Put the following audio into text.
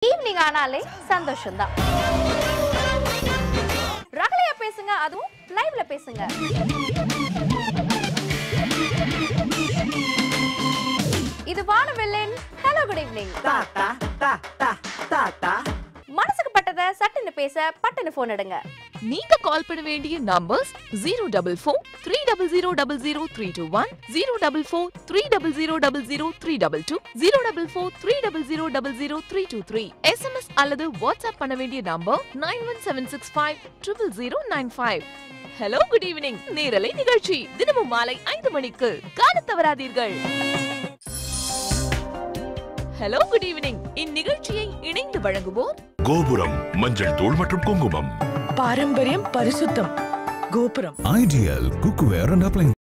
Evening ஆனாலே சந்தோஷம் தான் ரகலையா பேசுங்க அதுவும் லைவ்ல பேசுங்க இது வானவில்லின் hello good evening ta ta ta ta ta ta மனசுக்கு பட்டதை சட்டுன்னு பேச பட்டுன்னு போன் எடுங்க நீங்க கால் பண்ண வேண்டிய numbers zero double four three double zero double zero three two one zero double four three double zero double zero three double two zero double four three double zero double zero three two three SMS அல்லது WhatsApp பண்ண வேண்டிய number nine one seven six five triple zero nine five hello good evening நேரலை நிகழ்ச்சி தினமும் மாலை ஐந்து மணிக்கு காணத் தவறாதீர்கள் ஹலோ குட் ஈவினிங் இந்நிகழ்ச்சியை இணைந்து வழங்குவோர் கோபுரம் மஞ்சள் தூள் மற்றும் குங்குமம் பாரம்பரியம் பரிசுத்தம் கோபுரம் Ideal cookware and appliances.